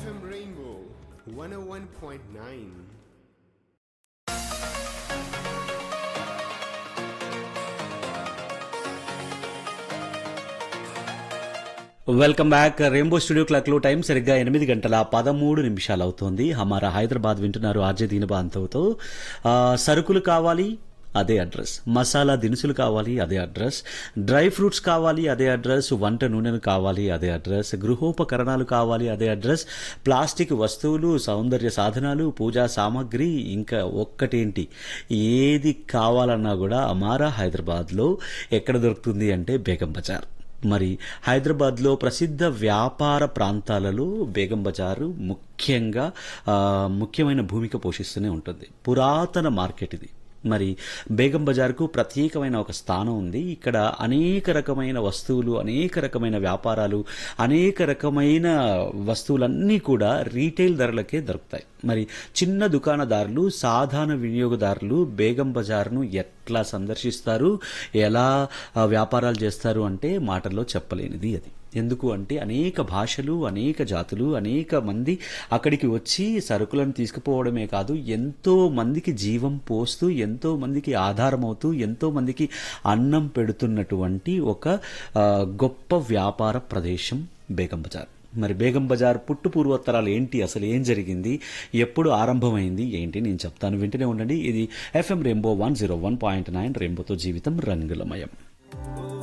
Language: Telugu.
FM Rainbow 101.9. Welcome back rainbow studio clock లో టైం సరిగ్గా ఎనిమిది గంటల పదమూడు నిమిషాలు అవుతోంది హమారా హైదరాబాద్ వింటున్నారు ఆర్జే దీనబాంతవుతో సరుకులు కావాలి అదే అడ్రస్ మసాలా దినుసులు కావాలి అదే అడ్రస్ డ్రై ఫ్రూట్స్ కావాలి అదే అడ్రస్ వంట నూనెలు కావాలి అదే అడ్రస్ గృహోపకరణాలు కావాలి అదే అడ్రస్ ప్లాస్టిక్ వస్తువులు సౌందర్య సాధనాలు పూజా సామాగ్రి ఇంకా ఒక్కటేంటి ఏది కావాలన్నా కూడా అమారా హైదరాబాద్లో ఎక్కడ దొరుకుతుంది అంటే బేగం బజార్ మరి హైదరాబాద్లో ప్రసిద్ధ వ్యాపార ప్రాంతాలలో బేగం బజారు ముఖ్యంగా ఆ, ముఖ్యమైన భూమిక పోషిస్తూనే ఉంటుంది పురాతన మార్కెట్ ఇది మరి బేగం బజార్కు ప్రత్యేకమైన ఒక స్థానం ఉంది ఇక్కడ అనేక రకమైన వస్తువులు అనేక రకమైన వ్యాపారాలు అనేక రకమైన వస్తువులన్నీ కూడా రీటైల్ ధరలకే దొరుకుతాయి మరి చిన్న దుకాణదారులు సాధారణ వినియోగదారులు బేగం బజార్ను ఎట్లా సందర్శిస్తారు ఎలా ఆ, వ్యాపారాలు చేస్తారు అంటే మాటల్లో చెప్పలేనిది అది ఎందుకు అంటే అనేక భాషలు అనేక జాతులు అనేక మంది అక్కడికి వచ్చి సరుకులను తీసుకుపోవడమే కాదు ఎంతో మందికి జీవం పోస్తూ ఎంతో మందికి ఆధారం అవుతూ ఎంతో మందికి అన్నం పెడుతున్నటువంటి ఒక ఆ, గొప్ప వ్యాపార ప్రదేశం బేగం బజార్ మరి బేగం బజార్ పుట్టు పూర్వోత్తరాలు ఏంటి అసలు ఏం జరిగింది ఎప్పుడు ఆరంభమైంది ఏంటి నేను చెప్తాను వింటూనే ఉండండి ఇది FM rainbow one zero one point nine రెయిన్బోతో జీవితం రంగులమయం